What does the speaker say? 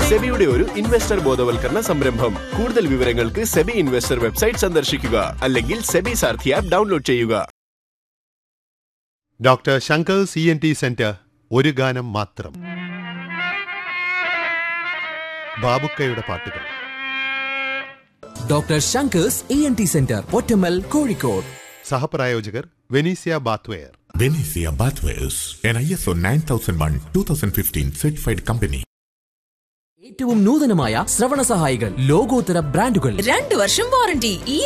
സെബിയുടെ ഒരു ഇൻവെസ്റ്റർ ബോധവൽക്കരണ സംരംഭം കൂടുതൽ വിവരങ്ങൾക്ക് സെബി ഇൻവെസ്റ്റർ വെബ്സൈറ്റ് സന്ദർശിക്കുക അല്ലെങ്കിൽ സെബി സാർഥി ആപ്പ് ഡൗൺലോഡ് ചെയ്യുക doctor Shankar C N T centre ഒരു ഗാനം മാത്രം ബാബുക്കയുടെ പാട്ടുകൾ doctor Shankar's E N T centre Pottammal Kozhikode സഹപ്രായോജകർ Venecia bathware Venecia Bathwares, an ISO 9001 2015 certified company. ഏറ്റവും നൂതനമായ ശ്രവണ സഹായികൾ ലോകോത്തര ബ്രാൻഡുകൾ രണ്ട് വർഷം വാറണ്ടി ഈ